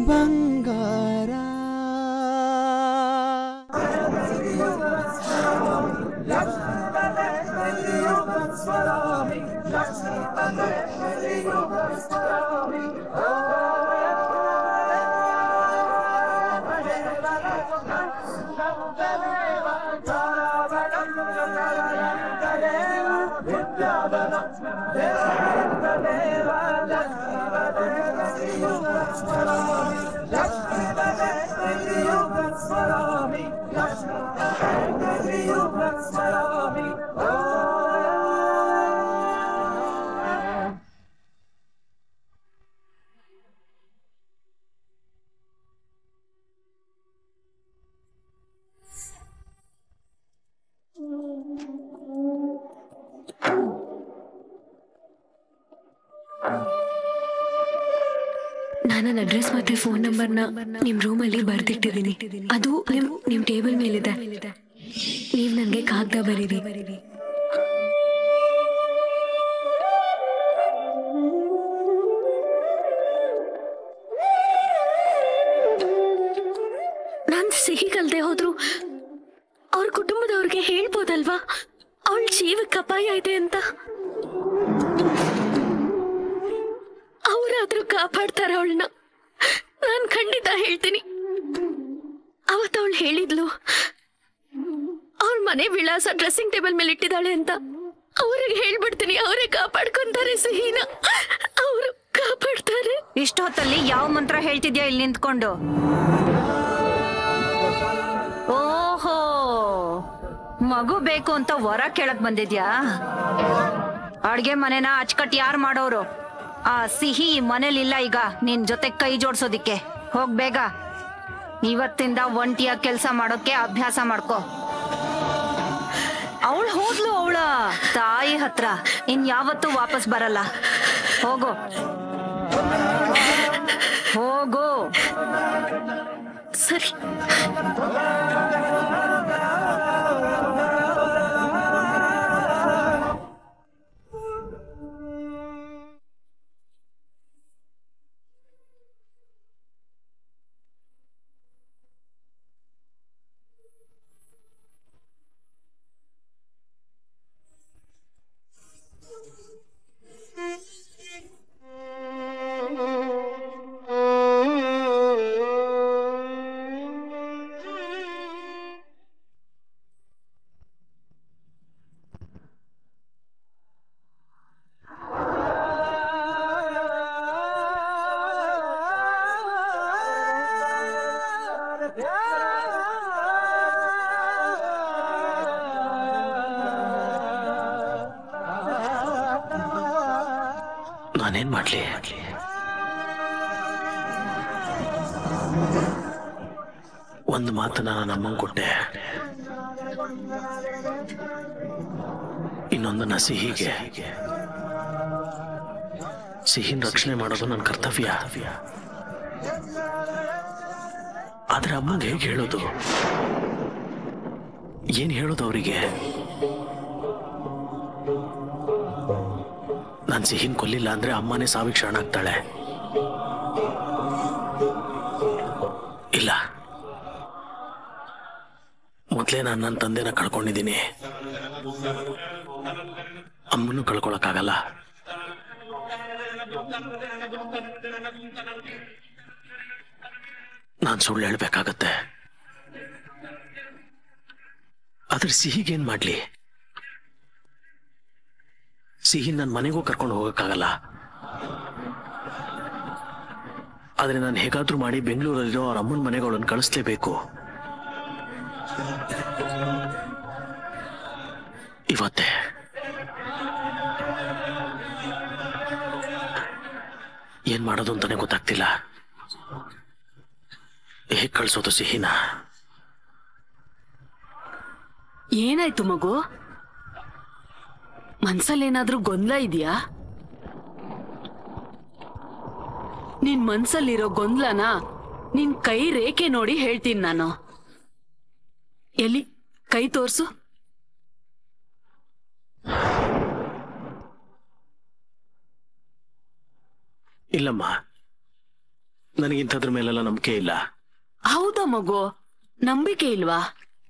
ಬಂಗಾರ ನಾನು ನನ್ನ ಅಡ್ರೆಸ್ ಮತ್ತೆ ಫೋನ್ ನಂಬರ್ನ ನಿಮ್ ರೂಮ್ ಅಲ್ಲಿ ಬರ್ದಿಟ್ಟಿದ್ದೀನಿ ಅದು ನಿಮ್ ನಿಮ್ ಟೇಬಲ್ ಮೇಲಿದೆ ನೀವ್ ನನ್ಗೆ ಕಾಗ್ದ ಬರೀರಿ ನಾನ್ ಸಿಹಿ ಕಲ್ದೆ ಹೋದ್ರು ಅವ್ರ ಕುಟುಂಬದವ್ರಿಗೆ ಹೇಳ್ಬೋದಲ್ವಾ ಅವಳ ಜೀವಕ್ಕೆ ಅಪಾಯ ಇದೆ ಅಂತ ಅವರಾದ್ರೂ ಕಾಪಾಡ್ತಾರ ಅವಳನ್ನ ನಾನ್ ಖಂಡಿತ ಹೇಳ್ತೀನಿ ಅವತ್ತು ಅವಳು ಹೇಳಿದ್ಲು ಅವ್ರ ಮನೆ ವಿಳಾಸ ಡ್ರೆಸ್ಸಿಂಗ್ ಟೇಬಲ್ ಮೇಲೆ ಇಟ್ಟಿದ್ದಾಳೆ ಅಂತ ಅವ್ರಿಗೆ ಹೇಳ್ಬಿಡ್ತೀನಿ ಅವರೇ ಕಾಪಾಡ್ಕೊಂತಾರೆ ಸಿಹಿನ ಅವರು ಕಾಪಾಡ್ತಾರೆ ಇಷ್ಟು ಹೊತ್ತಲ್ಲಿ ಯಾವ ಮಂತ್ರ ಹೇಳ್ತಿದ್ಯಾ ಇಲ್ಲಿ ನಿಂತ್ಕೊಂಡು ಓಹೋ ಮಗು ಬೇಕು ಅಂತ ವರ ಕೇಳಕ್ ಬಂದಿದ್ಯಾ ಅಡ್ಗೆ ಮನೆನ ಅಚ್ಕಟ್ ಯಾರ್ ಮಾಡೋರು ಆ ಸಿಹಿ ಈ ಮನೇಲಿಲ್ಲ ಈಗ ನಿನ್ ಜೊತೆ ಕೈ ಜೋಡ್ಸೋದಿಕ್ಕೆ ಹೋಗ್ ಬೇಗ ಇವತ್ತಿಂದ ಒಂಟಿಯಾಗಿ ಕೆಲ್ಸ ಮಾಡೋಕೆ ಅಭ್ಯಾಸ ಮಾಡ್ಕೋ ಅವಳು ಹೋದ್ಲು ಅವಳ ತಾಯಿ ಹತ್ರ ಇನ್ ಯಾವತ್ತೂ ವಾಪಸ್ ಬರಲ್ಲ ಹೋಗು ಹೋಗು ಸರಿ ನಾನೇನ್ ಮಾಡ್ಲಿ ಒಂದು ಮಾತನ್ನ ನಾನು ಅಮ್ಮಂಗ್ ಕೊಟ್ಟೆ ಇನ್ನೊಂದನ್ನ ಸಿಹಿಗೆ ಸಿಹಿನ ರಕ್ಷಣೆ ಮಾಡೋದು ನನ್ನ ಕರ್ತವ್ಯ ಆದ್ರೆ ಅಮ್ಮಂಗೆ ಹೇಗೆ ಹೇಳೋದು ಏನ್ ಹೇಳೋದು ಅವರಿಗೆ ನಾನು ಸಿಹಿನ್ ಕೊಲ್ಲಿಲ್ಲ ಅಂದ್ರೆ ಅಮ್ಮನೇ ಸಾವಿಗೆ ಶರಣಾಗ್ತಾಳೆ ಇಲ್ಲ ಮೊದಲೇ ನಾನು ನನ್ನ ತಂದೆನ ಕಳ್ಕೊಂಡಿದ್ದೀನಿ ಅಮ್ಮನ್ನು ಕಳ್ಕೊಳಕ್ಕಾಗಲ್ಲ ನಾನು ಸುಳ್ಳು ಹೇಳ್ಬೇಕಾಗತ್ತೆ ಆದ್ರೆ ಸಿಹಿಗೇನ್ ಮಾಡ್ಲಿ ಸಿಹಿ ನನ್ನ ಮನೆಗೂ ಕರ್ಕೊಂಡು ಹೋಗಕ್ಕಾಗಲ್ಲ ಆದ್ರೆ ನಾನು ಹೇಗಾದ್ರೂ ಮಾಡಿ ಬೆಂಗಳೂರಲ್ಲಿರೋ ಅವ್ರ ಅಮ್ಮನ ಮನೆಗೆ ಅವಳನ್ನು ಕಳಿಸ್ಲೇಬೇಕು ಇವತ್ತೇ ಏನ್ ಮಾಡೋದು ಅಂತಾನೆ ಗೊತ್ತಾಗ್ತಿಲ್ಲ ಹೇಗ್ ಕಳ್ಸೋದು ಸಿಹಿನ ಏನಾಯ್ತು ಮಗು ಮನ್ಸಲ್ಲೇನಾದ್ರೂ ಗೊಂದಲ ಇದೆಯಾ ನಿನ್ ಮನ್ಸಲ್ಲಿರೋ ಗೊಂದಲನ ನಿನ್ ಕೈ ರೇಖೆ ನೋಡಿ ಹೇಳ್ತೀನಿ ನಾನು ಎಲ್ಲಿ ಕೈ ತೋರ್ಸು ಇಲ್ಲಮ್ಮ ನನಗಿಂಥದ್ರ ಮೇಲೆಲ್ಲ ನಂಬಿಕೆ ಇಲ್ಲ ಹೌದಾ ಮಗು ನಂಬಿಕೆ ಇಲ್ವಾ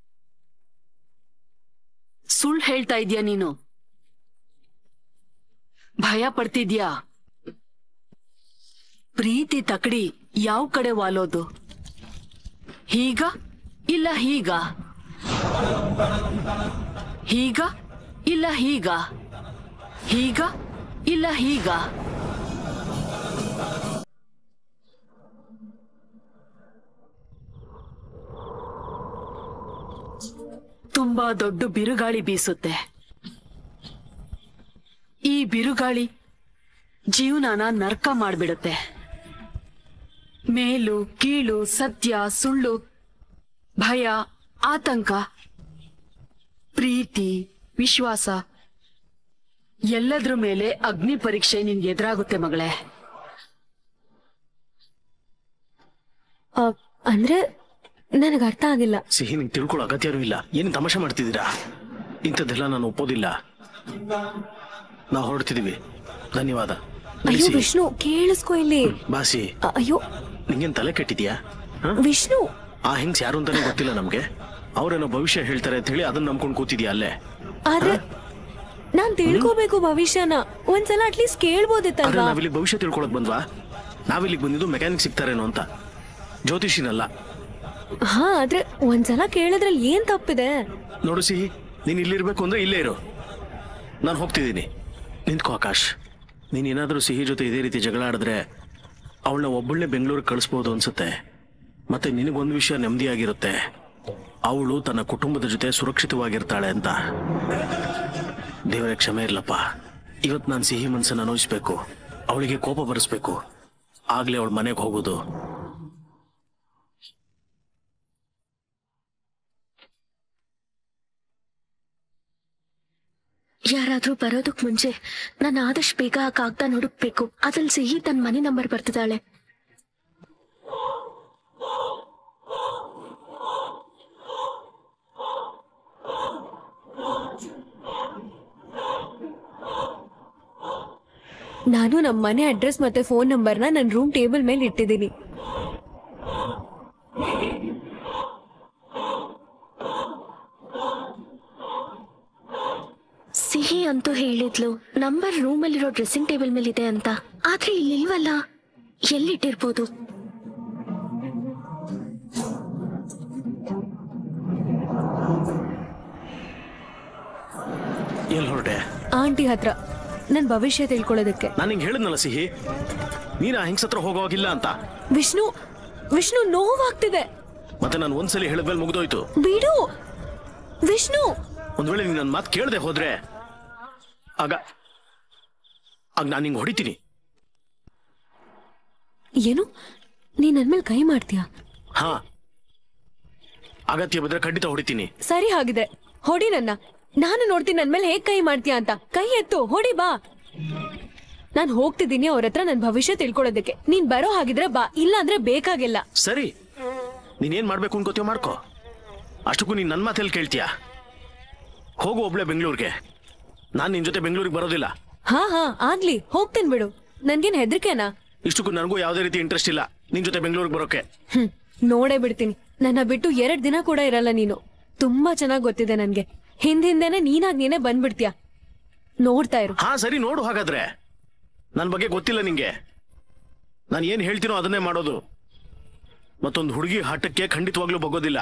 ಸುಳ್ಳು ಹೇಳ್ತಾ ಇದೀಯ ನೀನು ಭಯ ಪಡ್ತಿದ್ಯಾ ಪ್ರೀತಿ ತಕಡಿ ಯಾವ ಕಡೆ ವಾಲೋದು ಹೀಗ ಇಲ್ಲ ಹೀಗ ಹೀಗ ಇಲ್ಲ ಹೀಗ ಹೀಗ ಇಲ್ಲ ಹೀಗ ತುಂಬಾ ದೊಡ್ಡ ಬಿರುಗಾಳಿ ಬೀಸುತ್ತೆ ಈ ಬಿರುಗಾಳಿ ಜೀವನನ ನರ್ಕ ಮಾಡ್ಬಿಡುತ್ತೆ ಮೇಲು ಕೀಳು ಸತ್ಯ ಸುಳ್ಳು ಭಯ ಆತಂಕ ಪ್ರೀತಿ ವಿಶ್ವಾಸ ಎಲ್ಲದ್ರ ಮೇಲೆ ಅಗ್ನಿ ಪರೀಕ್ಷೆ ನಿನ್ಗೆ ಎದುರಾಗುತ್ತೆ ಮಗಳೇ ಆ, ಅಂದ್ರೆ ನನಗೆ ಅರ್ಥ ಆಗಿಲ್ಲ ಸಿಹಿ ನಿಂಗೆ ತಿಳ್ಕೊಳ್ಳೋ ಅಗತ್ಯನೂ ಇಲ್ಲ ಏನು ತಮಾಷೆ ಮಾಡ್ತಿದ್ದೀರಾ ಇಂಥದ್ದೆಲ್ಲ ನಾನು ಒಪ್ಪೋದಿಲ್ಲ ನಾವು ಹೊರಡ್ತಿದೀವಿ ಧನ್ಯವಾದ ಅಯ್ಯೋ ನಿಲ್ಲಿಸಿ. ವಿಷ್ಣು ಕೇಳಿಸ್ಕೊ ಇಲ್ಲಿ ಬಾಸಿ ಅ- ಅಯ್ಯೋ ನಿಂಗೇನ್ ತಲೆ ಕೆಟ್ಟಿದ್ಯಾ ಹ? ವಿಷ್ಣು ಆ ಹೆಂಗ್ಸ್ ಯಾರು ಅಂತಾನೆ ಗೊತ್ತಿಲ್ಲ ನಮ್ಗೆ ಅವ್ರೇನೋ ಭವಿಷ್ಯ ಹೇಳ್ತಾರೆ ಅಂತ ಹೇಳಿ ಅದನ್ನ ನಂಬ್ಕೊಂಡು ಕೂತಿದ್ಯಾ ಅಲ್ಲೇ ಆದ್ರೆ ನಾನ್ ತಿಳ್ಕೋಬೇಕು ಭವಿಷ್ಯನ ಒಂದ್ಸಲ ಅಟ್ಲೀಸ್ಟ್ ಆದ್ರೆ ಕೇಳ್ಬೋದಿತ್ತಲ್ವಾ ನಾವಿಲ್ಲಿ ಭವಿಷ್ಯ ತಿಳ್ಕೊಳಕ್ ಬಂದ್ವಾ ನಾವಿಲ್ಲಿಗೆ ಬಂದಿದ್ದು ಮೆಕ್ಯಾನಿಕ್ ಸಿಗ್ತಾರೇನೋ ಅಂತ ಜ್ಯೋತಿಷಿನಲ್ಲ ಹಾ ಆದ್ರೆ ಒಂದ್ಸಲ ಕೇಳಿದ್ರಲ್ಲಿ ಏನ್ ತಪ್ಪಿದೆ ನೋಡು ಸಿಹಿ ನೀನ್ ಇಲ್ಲಿರ್ಬೇಕು ಅಂದ್ರೆ ಇಲ್ಲೇ ಇರು ನಾನು ಹೋಗ್ತಿದ್ದೀನಿ ನಿಂತ್ಕೋ ಆಕಾಶ್ ನೀನ್ ಏನಾದ್ರೂ ಸಿಹಿ ಜೊತೆ ಇದೇ ರೀತಿ ಜಗಳ ಆಡಿದ್ರೆ ಅವಳನ್ನ ಒಬ್ಬಳನ್ನೇ ಬೆಂಗಳೂರಿಗೆ ಕಳಿಸ್ಬೋದು ಅನ್ಸುತ್ತೆ ಮತ್ತೆ ನಿನಗೊಂದು ವಿಷಯ ನೆಮ್ಮದಿಯಾಗಿರುತ್ತೆ ಅವಳು ತನ್ನ ಕುಟುಂಬದ ಜೊತೆ ಸುರಕ್ಷಿತವಾಗಿರ್ತಾಳೆ ಅಂತ ದೇವರ ಕ್ಷಮೆ ಇರ್ಲಪ್ಪ ಇವತ್ತು ನಾನು ಸಿಹಿ ಮನ್ಸನ್ನ ಅನುಭವಿಸ್ಬೇಕು ಅವಳಿಗೆ ಕೋಪ ಬರಿಸ್ಬೇಕು ಆಗ್ಲೇ ಅವಳ ಮನೆಗೆ ಹೋಗೋದು ಯಾರಾದ್ರೂ ಬರೋದಕ್ ಮುಂಚೆ ನಾನು ಆದಷ್ಟು ಬೇಗ ಆ ಕಾಗ್ದ ನೋಡಕ್ಬೇಕು ಅದ್ರಲ್ಲಿ ಸಿಹಿ ತನ್ನ ಮನೆ ನಂಬರ್ ಬರ್ತಿದ್ದಾಳೆ ನಾನು ನಮ್ಮ ಮನೆ ಅಡ್ರೆಸ್ ಮತ್ತೆ ಫೋನ್ ನಂಬರ್ನ ನನ್ನ ರೂಮ್ ಟೇಬಲ್ ಮೇಲೆ ಇಟ್ಟಿದ್ದೀನಿ ಸಿಹಿ ಅಂತೂ ಹೇಳಿದ್ಲು ನಂಬರ್ ರೂಮಲ್ಲಿರೋ ಡ್ರೆಸ್ಸಿಂಗ್ ಟೇಬಲ್ ಮೇಲಿದೆ ಅಂತ ಆದ್ರೆ ಇಲ್ಲಿಲ್ವಲ್ಲ ಎಲ್ಲಿಟ್ಟಿರ್ಬೋದು ಎಲ್ಲಿ ಹೊರಟೆ ಆಂಟಿ ಹತ್ರ ನನ್ ಭವಿಷ್ಯ ತಿಳ್ಕೊಳ್ಳೋದಕ್ಕೆ ನಾನು ಹಿಂಗೆ ಹೇಳಿದ್ನಲ್ಲ ಸಿಹಿ ನೀನು ಆ ಹೆಂಗ್ಸ್ ಹತ್ರ ಹೋಗೋವಾಗಿಲ್ಲ ಅಂತ ವಿಷ್ಣು ವಿಷ್ಣು ನೋವಾಗ್ತಿದೆ ಮತ್ತೆ ನಾನು ಒಂದ್ಸಲಿ ಹೇಳಿದ್ಮೇಲೆ ಮುಗ್ದೋಯ್ತು ಬಿಡು ವಿಷ್ಣು ಒಂದ್ ವೇಳೆ ನೀನ್ ನನ್ನ ಮಾತು ಕೇಳದೆ ಹೋದ್ರೆ ಆಗ ಆಗ ನಾನು ಹಿಂಗೆ ಹೊಡಿತೀನಿ ಏನು ನೀನ್ ನನ್ಮೇಲೆ ಕೈ ಮಾಡ್ತೀಯಾ ಹಾ ಅಗತ್ಯ ಬಿದ್ರೆ ಖಂಡಿತ ಹೊಡಿತೀನಿ ಸರಿ ಹಾಗಿದ್ರೆ ಹೊಡಿ ನನ್ನ ನಾನು ನೋಡ್ತೀನಿ ನನ್ ಮೇಲೆ ಹೇಗ್ ಕೈ ಮಾಡ್ತೀಯಾ ಅಂತ ಕೈ ಎತ್ತು ಹೊಡಿ ಬಾ ನಾನ್ ಹೋಗ್ತಿದ್ದೀನಿ ಅವ್ರ ಹತ್ರ ನನ್ ಭವಿಷ್ಯ ತಿಳ್ಕೊಳ್ಳೋದಕ್ಕೆ ನೀನ್ ಬರೋ ಹಾಗಿದ್ರೆ ಬಾ ಇಲ್ಲ ಅಂದ್ರೆ ಬೇಕಾಗಿಲ್ಲ ಸರಿ ನೀನೇನ್ ಮಾಡ್ಬೇಕು ಅನ್ಕೋತೀವ ಮಾಡ್ಕೋ ಅಷ್ಟಕ್ಕೂ ನೀನ್ ನನ್ನ ಮಾತಲ್ಲಿ ಕೇಳ್ತೀಯ ಹೋಗು ಒಬ್ಳೆ ಬೆಂಗಳೂರಿಗೆ ನಾನು ನಿನ್ ಜೊತೆ ಬೆಂಗಳೂರಿಗೆ ಬರೋದಿಲ್ಲ ಹಾ ಹಾ ಆಗ್ಲಿ ಹೋಗ್ತೀನಿ ಬಿಡು ನನ್ಗೇನ್ ಹೆದರಿಕೆನಾ ಇಷ್ಟಕ್ಕೂ ನನಗೂ ಯಾವುದೇ ರೀತಿ ಇಂಟ್ರೆಸ್ಟ್ ಇಲ್ಲ ನಿನ್ ಜೊತೆ ಬೆಂಗಳೂರಿಗೆ ಬರೋಕೆ ಹ್ಮ್ ನೋಡೇ ಬಿಡ್ತೀನಿ ನನ್ನ ಬಿಟ್ಟು ಎರಡ್ ದಿನ ಕೂಡ ಇರಲ್ಲ ನೀನು ತುಂಬಾ ಚೆನ್ನಾಗ್ ಗೊತ್ತಿದೆ ನನ್ಗೆ ಹಿಂದ್ ಹಿಂದೆನೆ ನೀನಾಗ್ ನೀನೇ ಬಂದ್ಬಿಡ್ತೀಯ ನೋಡ್ತಾ ಇರು ಹಾ ಸರಿ ನೋಡು ಹಾಗಾದ್ರೆ ನನ್ನ ಬಗ್ಗೆ ಗೊತ್ತಿಲ್ಲ ನಿಂಗೆ ನಾನು ಏನ್ ಹೇಳ್ತೀನೋ ಅದನ್ನೇ ಮಾಡೋದು ಮತ್ತೊಂದು ಹುಡುಗಿ ಹಠಕ್ಕೆ ಖಂಡಿತವಾಗ್ಲೂ ಬಗ್ಗೋದಿಲ್ಲ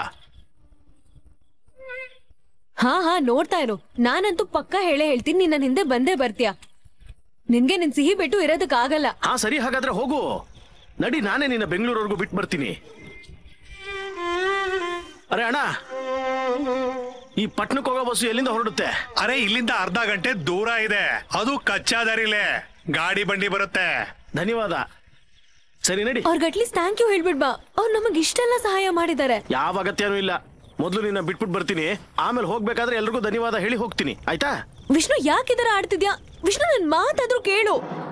ಹಾ ಹಾ ನೋಡ್ತಾ ಇರು ನಾನಂತೂ ಪಕ್ಕ ಹೇಳೇ ಹೇಳ್ತೀನಿ ನೀನ್ ನನ್ ಹಿಂದೆ ಬಂದೇ ಬರ್ತೀಯ ನಿನ್ಗೆ ನಿನ್ ಸಿಹಿ ಬಿಟ್ಟು ಇರೋದಕ್ಕಾಗಲ್ಲ ಹಾ ಸರಿ ಹಾಗಾದ್ರೆ ಹೋಗು ನಡಿ ನಾನೇ ನಿನ್ನ ಬೆಂಗಳೂರವರೆಗೂ ಬಿಟ್ಟು ಬರ್ತೀನಿ ಅರೆ ಅಣ್ಣ ಈ ಪಟ್ನಕ್ಕೆ ಹೋಗೋ ಬಸ್ಸು ಎಲ್ಲಿಂದ ಹೊರಡುತ್ತೆ ಅರೆ ಇಲ್ಲಿಂದ ಅರ್ಧ ಗಂಟೆ ದೂರ ಇದೆ ಅದು ಕಚ್ಚಾ ದಾರಿಲೇ ಗಾಡಿ ಬಂಡಿ ಬರುತ್ತೆ ಧನ್ಯವಾದ ಸರಿ ನಡಿ ಅವ್ರಿಗೆ ಅಟ್ಲೀಸ್ಟ್ ಥ್ಯಾಂಕ್ ಯು ಹೇಳ್ಬಿಡ್ ಬಾ ಅವ್ರು ನಮಗ್ ಇಷ್ಟೆಲ್ಲ ಸಹಾಯ ಮಾಡಿದ್ದಾರೆ ಯಾವ ಅಗತ್ಯನೂ ಇಲ್ಲ ಮೊದಲು ನಿನ್ನ ಬಿಟ್ಬಿಟ್ಟು ಬರ್ತೀನಿ ಆಮೇಲೆ ಹೋಗ್ಬೇಕಾದ್ರೆ ಎಲ್ರಿಗೂ ಧನ್ಯವಾದ ಹೇಳಿ ಹೋಗ್ತೀನಿ ಆಯ್ತಾ ವಿಷ್ಣು ಯಾಕಿದರ ಆಡ್ತಿದ್ಯಾ ವಿಷ್ಣು ನನ್ ಮಾತಾದ್ರೂ ಕೇಳು